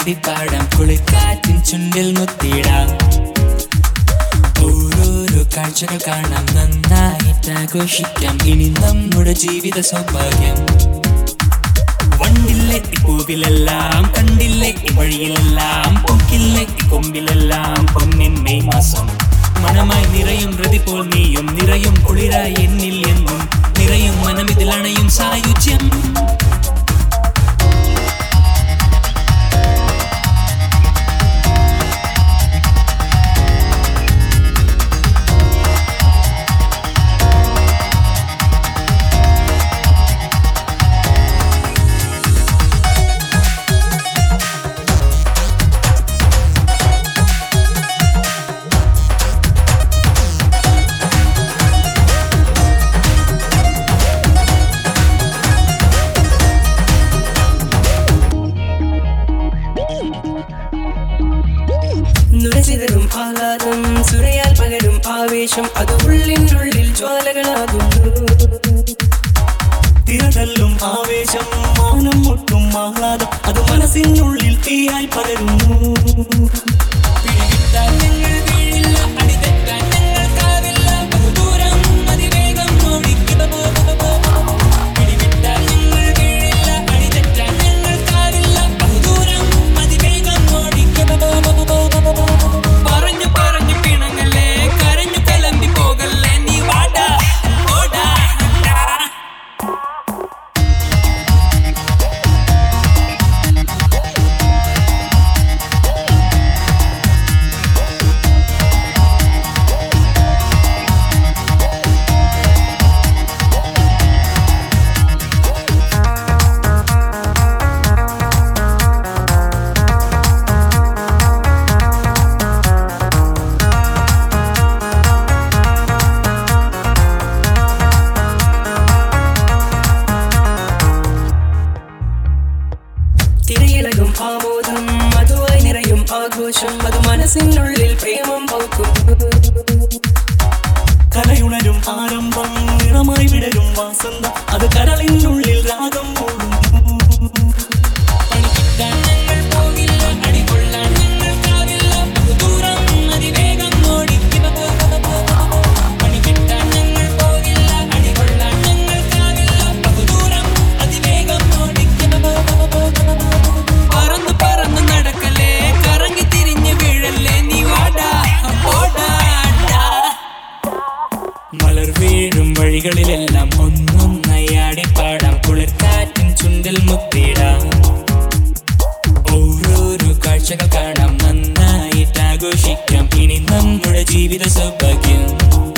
നയ്യാടിപ്പാടാം കുളിക്കാറ്റിൻ ചുണ്ടിൽ മുത്തിടാം ഓരോരോ കാഴ്ചകൾ കാണാം നന്നായിട്ട് ആഘോഷിക്കാം ഇനി നമ്മുടെ ജീവിത സൗഭാഗ്യം വണ്ടില്ലേ ഈ പൂവിലെല്ലാം കണ്ടില്ലേ ഈ വഴിയിലെല്ലാം പൊക്കില്ലേ ഈ കൊമ്പിലെല്ലാം പൊന്നിൻ മെയ് മാസം മണമായി നിറയും ഹൃതി പോൽ നീയും നിറയും കുളിരായി എന്നിൽ എന്നും നിറയും മനമിതിലണയും സായുജ്യം നുരചിതറും ആഹ്ലാദം സുരയാൽ പകരും ആവേശം അത് ഉള്ളിനുള്ളിൽ ജ്വാലകളാകുന്നു തിരതല്ലും ആവേശം മാനം മുട്ടും ആഹ്ലാദം അത് മനസ്സിനുള്ളിൽ തീയായി പകരുന്നു പിടികിട്ടാൻ ഞങ്ങൾ വീഴില്ല അടിതെറ്റാൻ ഞങ്ങൾക്കാവില്ല ബഹുദൂരം അതിവേഗം ഓടിക്കുക പിടിവിട്ടാൽ ഞങ്ങൾ വീഴില്ല അടിതെറ്റാൻ ഞങ്ങൾക്കാവില്ല ബഹുദൂരം അതിവേഗം ഓടിക്കുക പറഞ്ഞു പറഞ്ഞു പിണങ്ങല്ലേ കരഞ്ഞു കലമ്പി പോകല്ലേ നീ വാടാ ഓടാ തിരയിളകും ആമോദം അതുവായി നിറയും ആഘോഷം അത് മനസ്സിനുള്ളിൽ പ്രേമം പൗക്കുന്നു കലയുണരും ആരംഭം നിറമായി വിടരും വാസന്തം അത് കരളിനുള്ളിൽ രാഗം മൂടുന്നു പണിക്കിട്ടാൻ ഞങ്ങൾ പോകില്ല അടികൊള്ളാൻ ഞങ്ങൾക്കാവില്ല ബഹുദൂരം അതിവേഗം ഓടിക്കുക പണിക്കിട്ടാൻ ഞങ്ങൾ പോകില്ല അടികൊള്ളാൻ ഞങ്ങൾക്കാവില്ല ബഹുദൂരം അതിവേഗം ഓടിക്കുക പറന്നു പറന്നു നടക്കല്ലേ കറങ്ങി തിരിഞ്ഞ് വീഴല്ലേ നീ വാടാ ഓടാ മലർ വീഴും വഴികളിലെല്ലാം ഒന്നൊന്നായി ആടിപ്പാടാം കുളിർക്കാറ്റിൻ ചുണ്ടിൽ മുത്തിടാം ഓരോരോ കാഴ്ചകൾ കാണാം നന്നായിട്ട് ആഘോഷിക്കാം ഇനി നമ്മുടെ ജീവിത സൗഭാഗ്യം